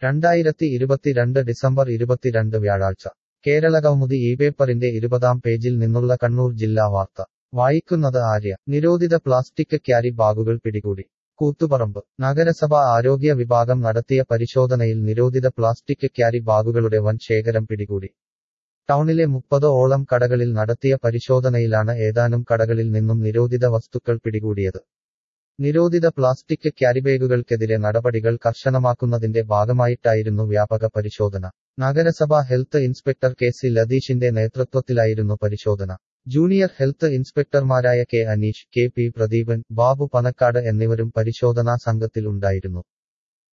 രണ്ടായിരത്തി ഇരുപത്തിരണ്ട് ഡിസംബർ ഇരുപത്തിരണ്ട് വ്യാഴാഴ്ച കേരള കൗമുദി ഈ പേപ്പറിന്റെ ഇരുപതാം പേജിൽ നിന്നുള്ള കണ്ണൂർ ജില്ലാ വാർത്ത വായിക്കുന്നത് ആര്യ നിരോധിത പ്ലാസ്റ്റിക് ക്യാരി ബാഗുകൾ പിടികൂടി കൂത്തുപറമ്പ് നഗരസഭ ആരോഗ്യ വിഭാഗം നടത്തിയ പരിശോധനയിൽ നിരോധിത പ്ലാസ്റ്റിക് ക്യാരി ബാഗുകളുടെ വൻ ശേഖരം പിടികൂടി ടൗണിലെ മുപ്പത് ഓളം കടകളിൽ നടത്തിയ പരിശോധനയിലാണ് ഏതാനും കടകളിൽ നിന്നും നിരോധിത വസ്തുക്കൾ പിടികൂടിയത് നിരോധിത പ്ലാസ്റ്റിക് ക്യാരിബാഗുകൾക്കെതിരെ നടപടികൾ കർശനമാക്കുന്നതിന്റെ ഭാഗമായിട്ടായിരുന്നു വ്യാപക പരിശോധന നഗരസഭ ഹെൽത്ത് ഇൻസ്പെക്ടർ കെ സി ലതീഷിന്റെ നേതൃത്വത്തിലായിരുന്നു പരിശോധന ജൂനിയർ ഹെൽത്ത് ഇൻസ്പെക്ടർമാരായ K Aneesh K P Pradeepan Babu Panakkad എന്നിവരും പരിശോധനാ സംഘത്തിൽ ഉണ്ടായിരുന്നു